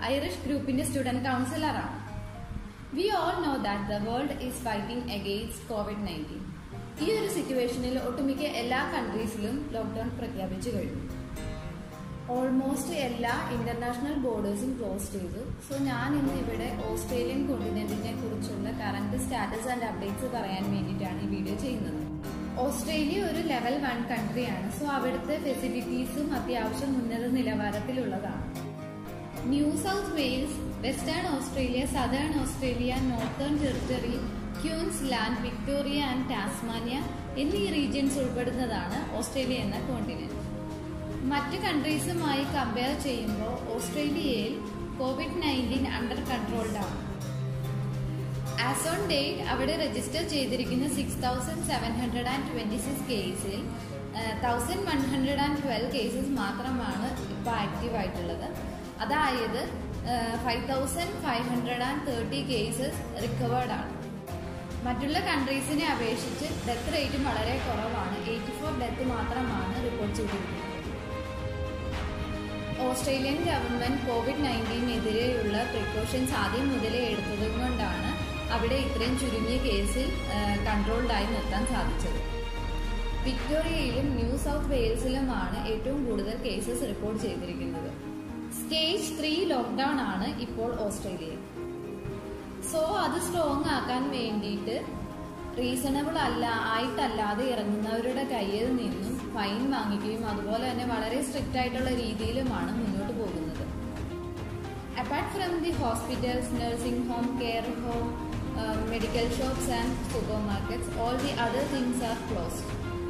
Irish ഗ്രൂപ്പിന്റെ student കൗൺസിലറാണ് we all know that the world is fighting against covid nineteen ഈ ഒരു സിറ്റുവേഷനിൽ ഒട്ടുമിക്ക എല്ലാ കൺട്രീസിലും ലോക്ക്ഡൌൺ പ്രഖ്യാപിച്ചു കഴിഞ്ഞു ഓൾമോസ്റ്റ് എല്ലാ ഇന്റർനാഷണൽ ബോർഡേഴ്സും ക്ലോസ് ചെയ്തു സോ ഞാൻ ഇന്ന് ഇവിടെ ഓസ്ട്രേലിയൻ കോണ്ടിനെന്റിനെ കുറിച്ചുള്ള കറന്റ് സ്റ്റാറ്റസ് ആൻഡ് അപ്ഡേറ്റ്സ് പറയാൻ വേണ്ടിയിട്ടാണ് ഈ വീഡിയോ ചെയ്യുന്നത് ഓസ്ട്രേലിയ ഒരു ലെവൽ വൺ കൺട്രിയാണ് സോ അവിടുത്തെ ഫെസിലിറ്റീസും അത്യാവശ്യം ഉന്നത നിലവാരത്തിലുള്ളതാണ് New South Wales Western Australia Southern Australia Northern Territory Queensland Victoria and Tasmania എന്നീ റീജിയൻസ് ഉൾപ്പെടുന്നതാണ് ഓസ്ട്രേലിയ എന്ന കോണ്ടിനെന്റ് മറ്റ് കൺട്രീസുമായി കമ്പയർ ചെയ്യുമ്പോൾ ഓസ്ട്രേലിയയിൽ കോവിഡ് നയൻറ്റീൻ അണ്ടർ കൺട്രോൾഡ് ആണ് ആസ് ഓൺ ഡേറ്റ് അവിടെ രജിസ്റ്റർ ചെയ്തിരിക്കുന്ന six thousand seven hundred and twenty six കേസിൽ thousand one hundred and twelve cases മാത്രമാണ് ഇപ്പോൾ ആക്റ്റീവ് ആയിട്ടുള്ളത് അതായത് five thousand five hundred and thirty cases recovered ആണ് മറ്റുള്ള കൺട്രീസിനെ അപേക്ഷിച്ച് ഡെത്ത് റേറ്റും വളരെ കുറവാണ് എയ്റ്റി ഫോർ ഡെത്ത് മാത്രമാണ് റിപ്പോർട്ട് ചെയ്തിരിക്കുന്നത് ഓസ്ട്രേലിയൻ ഗവൺമെന്റ് കോവിഡ് നയൻറ്റീനെതിരെയുള്ള പ്രിക്കോഷൻസ് ആദ്യം മുതലേ എടുത്തതും കൊണ്ടാണ് അവിടെ ഇത്രയും ചുരുങ്ങിയ കേസിൽ കൺട്രോൾഡായി നിർത്താൻ സാധിച്ചത് വിക്ടോറിയയിലും ന്യൂ സൗത്ത് വെയിൽസിലുമാണ് ഏറ്റവും കൂടുതൽ കേസസ് റിപ്പോർട്ട് ചെയ്തിരിക്കുന്നത് സ്റ്റേജ് ത്രീ ലോക്ക്ഡൌൺ ആണ് ഇപ്പോൾ ഓസ്ട്രേലിയയിൽ സോ അത് സ്ട്രോങ് ആക്കാൻ വേണ്ടിയിട്ട് റീസണബിൾ അല്ല ആയിട്ടല്ലാതെ ഇറങ്ങുന്നവരുടെ കയ്യിൽ നിന്നും ഫൈൻ വാങ്ങിക്കുകയും അതുപോലെ തന്നെ വളരെ സ്ട്രിക്റ്റ് ആയിട്ടുള്ള രീതിയിലുമാണ് മുന്നോട്ട് പോകുന്നത് apart from the hospitals nursing home care home medical shops and supermarkets all the other things are closed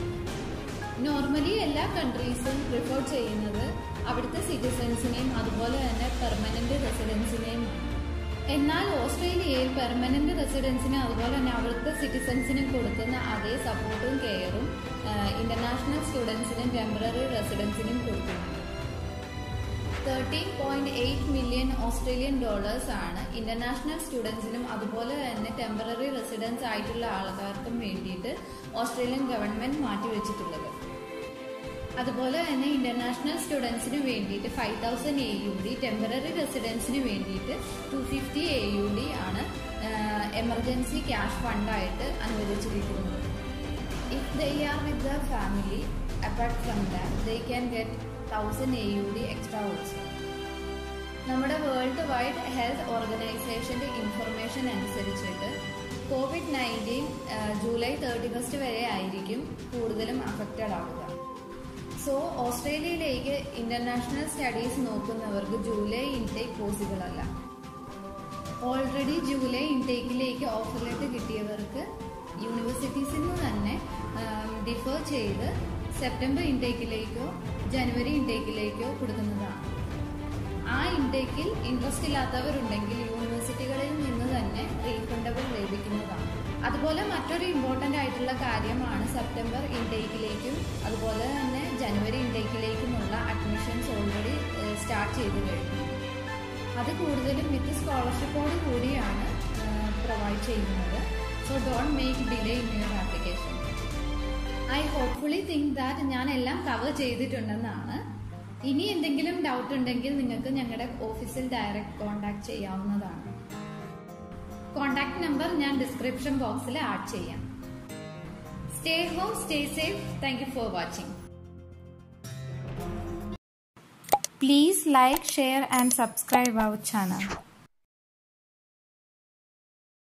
normally എല്ലാ കൺട്രീസും പ്രിഫർ ചെയ്യുന്നത് അവിടുത്തെ സിറ്റിസൺസിനെയും അതുപോലെ തന്നെ പെർമനന്റ് റെസിഡൻസിനെയും എന്നാൽ ഓസ്ട്രേലിയയിൽ പെർമനന്റ് റെസിഡൻസിന് അതുപോലെ തന്നെ അവിടുത്തെ സിറ്റിസൺസിനും കൊടുക്കുന്ന അതേ സപ്പോർട്ടും കെയറും ഇന്റർനാഷണൽ സ്റ്റുഡൻസിനും ടെമ്പററി റെസിഡൻസിനും കൊടുക്കുന്നുണ്ട് thirteen point eight million Australian dollars ആണ് ഇന്റർനാഷണൽ സ്റ്റുഡൻസിനും അതുപോലെ തന്നെ ടെമ്പററി റെസിഡൻസ് ആയിട്ടുള്ള ആൾക്കാർക്കും വേണ്ടിയിട്ട് ഓസ്ട്രേലിയൻ ഗവൺമെന്റ് മാറ്റിവെച്ചിട്ടുള്ളത് അതുപോലെ തന്നെ ഇന്റർനാഷണൽ സ്റ്റുഡൻസിന് വേണ്ടിയിട്ട് five thousand A U D temporary റെസിഡൻസിന് വേണ്ടിയിട്ട് two fifty A U D ആണ് എമർജൻസി ക്യാഷ് ഫണ്ടായിട്ട് അനുവദിച്ചിരിക്കുന്നത് if they are with the family apart from that they can get thousand A U D extra also നമ്മുടെ world wide health ഓർഗനൈസേഷന്റെ information അനുസരിച്ചിട്ട് covid nineteen July thirty first വരെ ആയിരിക്കും കൂടുതലും affected ആവുക സോ ഓസ്ട്രേലിയയിലേക്ക് ഇന്റർനാഷണൽ സ്റ്റഡീസ് നോക്കുന്നവർക്ക് July intake possible അല്ല ഓൾറെഡി ജൂലൈ ഇൻടേക്കിലേക്ക് ഓഫർ ലെറ്റർ കിട്ടിയവർക്ക് യൂണിവേഴ്സിറ്റീസിൽ നിന്ന് തന്നെ ഡിഫർ ചെയ്ത് സെപ്റ്റംബർ ഇൻടേക്കിലേക്കോ ജനുവരി ഇൻടേക്കിലേക്കോ കൊടുക്കുന്നതാണ് ആ ഇൻടേക്കിൽ ഇൻട്രസ്റ്റ് ഇല്ലാത്തവരുണ്ടെങ്കിൽ യൂണിവേഴ്സിറ്റികളിൽ നിന്ന് തന്നെ റീഫണ്ടബിൾ ലഭിക്കുന്നതാണ് അതുപോലെ മറ്റൊരു ഇമ്പോർട്ടൻ്റ് ആയിട്ടുള്ള കാര്യമാണ് സെപ്റ്റംബർ ഇൻടേക്കിലേക്കും അതുപോലെ തന്നെ ജനുവരി ഇൻടേക്കിലേക്കുമുള്ള അഡ്മിഷൻസ് ഓൾറെഡി സ്റ്റാർട്ട് ചെയ്തു കഴിഞ്ഞു അത് കൂടുതലും വിത്ത് സ്കോളർഷിപ്പോട് കൂടിയാണ് പ്രൊവൈഡ് ചെയ്യുന്നത് so don't make delay in your application I hopefully think that ഞാൻ എല്ലാം കവർ ചെയ്തിട്ടുണ്ടെന്നാണ് ഇനി എന്തെങ്കിലും ഡൗട്ട് ഉണ്ടെങ്കിൽ നിങ്ങൾക്ക് ഞങ്ങളുടെ ഓഫീസിൽ ഡയറക്റ്റ് കോൺടാക്ട് ചെയ്യാവുന്നതാണ് കോൺടാക്ട് നമ്പർ ഞാൻ ഡിസ്ക്രിപ്ഷൻ ബോക്സിൽ ആഡ് ചെയ്യാം stay home stay safe thank you for watching Please like, share and subscribe our channel.